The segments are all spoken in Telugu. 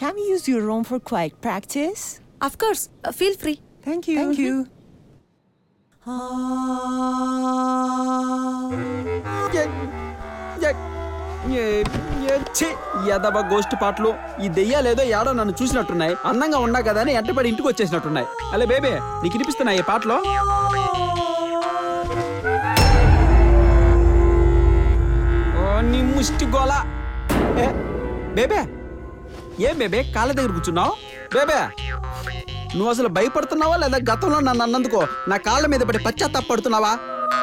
can we use your room for quiet practice? Of course feel free Thank you. Thank you. యదవ గోష్టి పాటలు ఈ దెయ్యాలేదో ఏడో నన్ను చూసినట్టున్నాయి అందంగా ఉన్నా కదా అని ఎంటపడి ఇంటికి వచ్చేసినట్టున్నాయి అలే బేబే నీకు వినిపిస్తున్నాయి ఈ పాటలో ఓ నీ ముష్టి గోల ఏ, బేబే ఏం బేబే కాళ్ళ దగ్గర కూర్చున్నావు బేబే నువ్వు అసలు భయపడుతున్నావా లేదా గతంలో నన్ను అన్నందుకో నా కాళ్ళ మీద పడి పశ్చాత్తాపడుతున్నావా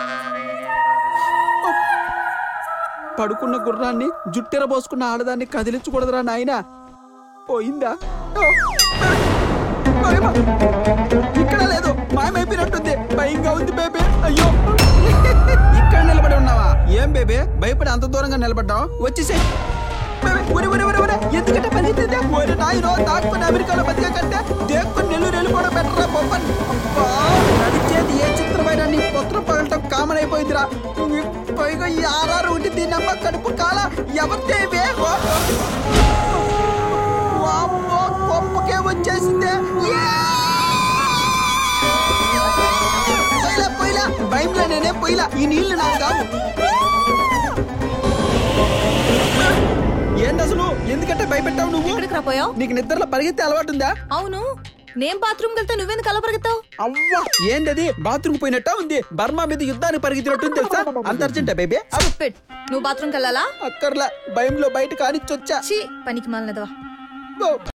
పడుకున్న గుర్రాన్ని జుట్టెర పోసుకున్న ఆడదాన్ని కదిలించకూడదురా నాయనా పోయిందా ఓ, భయమా? ఇక్కడ లేదు మాయమైపోయినట్టుంది భయంగా ఉంది బేబే అయ్యో ఇక్కడ నిలబడి ఉన్నావా ఏం బేబే భయపడి అంత దూరంగా నిలబడ్డావు వచ్చేసేయ్ బేబే, ఒరే, ఒరే, ఒరే, ఒరే, ఎందుకంటే పని అవుతుంది? ఒరే నాయనో దాక్కుని అమెరికాలో బతికే కంటే దేక్కుని నెల్లూరు వెళ్ళిపోవడం బెటరా బొమ్మన్ అబ్బా, నడిచేది ఏ చిత్రమైన నీ పుత్రం పగలటం కామన్ అయిపోయిందిరా ఈ పైగా ఈ ఆర్ఆర్ ఉండి దీని అమ్మ కడుపు కాల ఎవరిదేవే వామ్మో కొంపకే వచ్చేసిందే యా! పోయిలా పోయిలా భయంలో నేనే పోయిలా ఈ నీళ్లు నాకు కావు ఏంటి అసలు ఎందుకంటే భయపెట్టావు నువ్వు ఎక్కడికి రాపోయావు నీకు నిద్రలో పరిగెత్తే అలవాటు ఉందా అవును నేను బాత్రూమ్ వెళ్తే నువ్వెందుకు అలా పరిగెత్తావు అవ్వా ఏంటది బాత్రూమ్ పోయినట్టా ఉంది బర్మా మీద యుద్ధానికి పరిగెత్తినట్టు తెలుసా అంత అర్జెంటా బేబీ Stupid. నువ్వు బాత్రూమ్కి వెళ్ళాలా అక్కర్లా భయంలో బయట కానిచ్చొచ్చా చీ పనికి మాలనదవా ఓ,